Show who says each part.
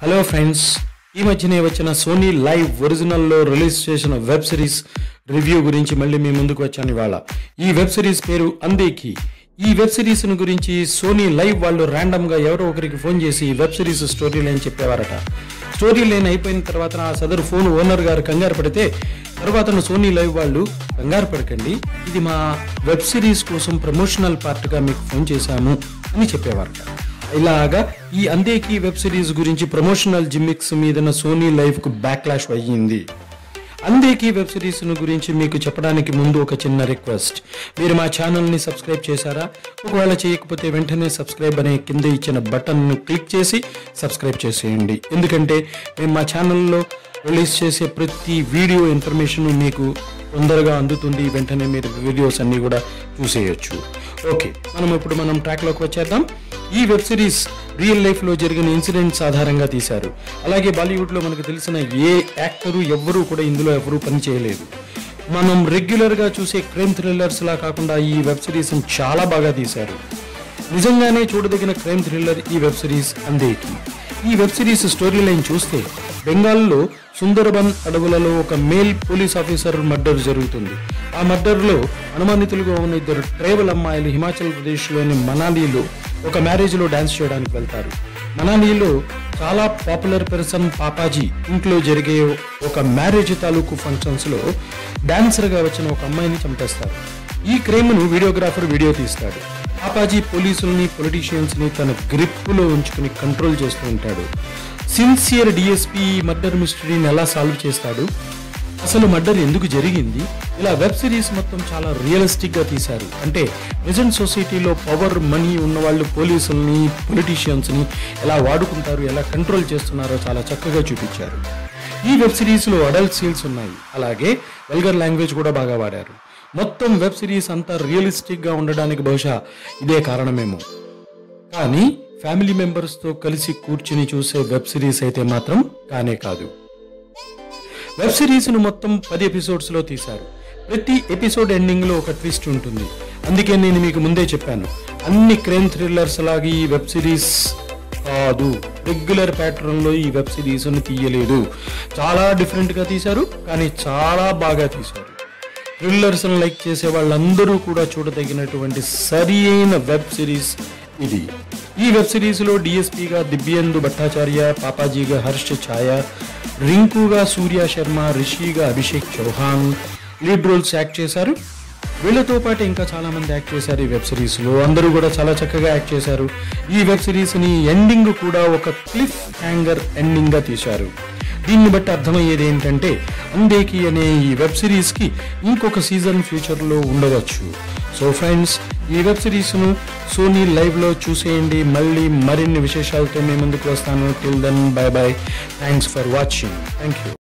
Speaker 1: hello friends ఈ మధ్యనే వచ్చిన సోనీ లైవ్ ఒరిజినల్లో రిలీజ్ చేసిన వెబ్ సిరీస్ రివ్యూ గురించి మళ్ళీ మీ ముందుకు వచ్చాను ఇవాళ ఈ వెబ్ సిరీస్ పేరు అందేకి ఈ వెబ్ సిరీస్ గురించి సోనీ లైవ్ వాళ్ళు ర్యాండమ్ గా ఎవరో ఒకరికి ఫోన్ చేసి ఈ వెబ్ సిరీస్ స్టోరీ లైన్ చెప్పేవారట స్టోరీ లైన్ అయిపోయిన తర్వాత ఆ సదరు ఫోన్ ఓనర్ గారు కంగారు పడితే తర్వాత సోనీ లైవ్ వాళ్ళు కంగారు పడకండి ఇది మా వెబ్ సిరీస్ కోసం ప్రమోషనల్ పార్ట్గా మీకు ఫోన్ చేశాము అని చెప్పేవారట ఇలాగా ఈ అందేకి వెబ్ సిరీస్ గురించి ప్రమోషనల్ జిమ్మిక్స్ మీద సోనీ లైఫ్ కు బ్యాక్లాష్ అయ్యింది అందేకి వెబ్ సిరీస్ గురించి మీకు చెప్పడానికి ముందు ఒక చిన్న రిక్వెస్ట్ మీరు మా ఛానల్ ని సబ్స్క్రైబ్ చేశారా ఒకవేళ చేయకపోతే వెంటనే సబ్స్క్రైబ్ అనే కింద ఇచ్చిన బటన్ ను క్లిక్ చేసి సబ్స్క్రైబ్ చేసేయండి ఎందుకంటే మేము మా ఛానల్లో రిలీజ్ చేసే ప్రతి వీడియో ఇన్ఫర్మేషన్ మీకు తొందరగా అందుతుంది వెంటనే మీరు వీడియోస్ అన్ని కూడా చూసేయొచ్చు ఓకే మనం ఇప్పుడు మనం ట్రాక్లోకి వచ్చేద్దాం ఈ వెబ్ సిరీస్ రియల్ లైఫ్లో జరిగిన ఇన్సిడెంట్స్ ఆధారంగా తీశారు అలాగే బాలీవుడ్లో మనకు తెలిసిన ఏ యాక్టరు ఎవ్వరూ కూడా ఇందులో ఎవరూ పని చేయలేదు మనం రెగ్యులర్గా చూసే క్రైమ్ థ్రిల్లర్స్ లా కాకుండా ఈ వెబ్ సిరీస్ చాలా బాగా తీశారు నిజంగానే చూడదగిన క్రైమ్ థ్రిల్లర్ ఈ వెబ్ సిరీస్ అందేకి ఈ వెబ్ సిరీస్ స్టోరీ లైన్ చూస్తే బెంగాల్లో సుందరబన్ అడవులలో ఒక మేల్ పోలీస్ ఆఫీసర్ మర్డర్ జరుగుతుంది ఆ మర్డర్లో అనుమానితులుగా ఉన్న ఇద్దరు ట్రైబల్ అమ్మాయిలు హిమాచల్ ప్రదేశ్లోని మనాలిలో ఒక మ్యారేజ్లో డాన్స్ చేయడానికి వెళ్తారు మనాలిలో చాలా పాపులర్ పర్సన్ పాపాజీ ఇంట్లో జరిగే ఒక మ్యారేజ్ తాలూకు ఫంక్షన్స్లో డాన్సర్గా వచ్చిన ఒక అమ్మాయిని చంపేస్తారు ఈ క్రైమ్ను వీడియోగ్రాఫర్ వీడియో తీస్తాడు పాపాజీ పోలీసుల్ని పొలిటీషియన్స్ని తన గ్రిప్పులో ఉంచుకుని కంట్రోల్ చేస్తూ ఉంటాడు సిన్సియర్ డిఎస్పీ మర్డర్ మిస్టరీని ఎలా సాల్వ్ చేస్తాడు అసలు మర్డర్ ఎందుకు జరిగింది ఇలా వెబ్ సిరీస్ మొత్తం చాలా రియలిస్టిక్ గా తీశారు అంటే ప్రజెంట్ సొసైటీలో పవర్ మనీ ఉన్న వాళ్ళు పోలీసుల్ని పొలిటీషియన్స్ ని ఎలా వాడుకుంటారు ఎలా కంట్రోల్ చేస్తున్నారో చాలా చక్కగా చూపించారు ఈ వెబ్ సిరీస్ లో అడల్ట్ సీన్స్ ఉన్నాయి అలాగే వెల్గర్ లాంగ్వేజ్ కూడా బాగా వాడారు మొత్తం వెబ్ సిరీస్ అంతా రియలిస్టిక్ గా ఉండడానికి బహుశా ఇదే కారణమేమో కానీ ఫ్యామిలీ మెంబర్స్ తో కలిసి కూర్చుని చూసే వెబ్ సిరీస్ అయితే మాత్రం కానే కాదు వెబ్ సిరీస్ ను మొత్తం పది ఎపిసోడ్స్ లో తీశారు ప్రతి ఎపిసోడ్ ఎండింగ్ లో ఒక ట్విస్ట్ ఉంటుంది అందుకే నేను మీకు ముందే చెప్పాను అన్ని క్రైమ్ థ్రిల్లర్స్ లాగా ఈ వెబ్ సిరీస్ కాదు రెగ్యులర్ ప్యాటర్న్ లో ఈ వెబ్ సిరీస్ ను తీయలేదు చాలా డిఫరెంట్ గా తీశారు కానీ చాలా బాగా తీశారు థ్రిల్లర్స్ లైక్ చేసే వాళ్ళందరూ కూడా చూడదగినటువంటి సరి అయిన వెబ్ సిరీస్ ఇది ఈ వెబ్ సిరీస్ లో డిఎస్పీగా దివ్యేందు భట్టాచార్య పాపాజీగా హర్ష్ ఛాయ రింకుగా సూర్య శర్మ రిషిగా Abhishek Chauhan lead roles act చేశారు వీళ్ళతో పాటు ఇంకా చాలా మంది యాక్ట్ చేశారు ఈ వెబ్ సిరీస్ లో అందరూ కూడా చాలా చక్కగా యాక్ట్ చేశారు ఈ వెబ్ సిరీస్ ని ఎండింగ్ కూడా ఒక క్లిఫ్ హ్యాంగర్ ఎండింగ్ గా తీశారు దీన్ని బట్టి అర్థమయ్యేది ఏంటంటే అందేకి అనే ఈ వెబ్ సిరీస్ కి ఇంకొక సీజన్ ఫ్యూచర్ లో ఉండవచ్చు సో ఫ్రెండ్స్ ఈ వెబ్ సిరీస్ ను సోనీ లైవ్ లో చూసేయండి మళ్ళీ మరిన్ని విశేషాలతో మీ ముందుకు వస్తాను till then bye bye thanks for watching thank you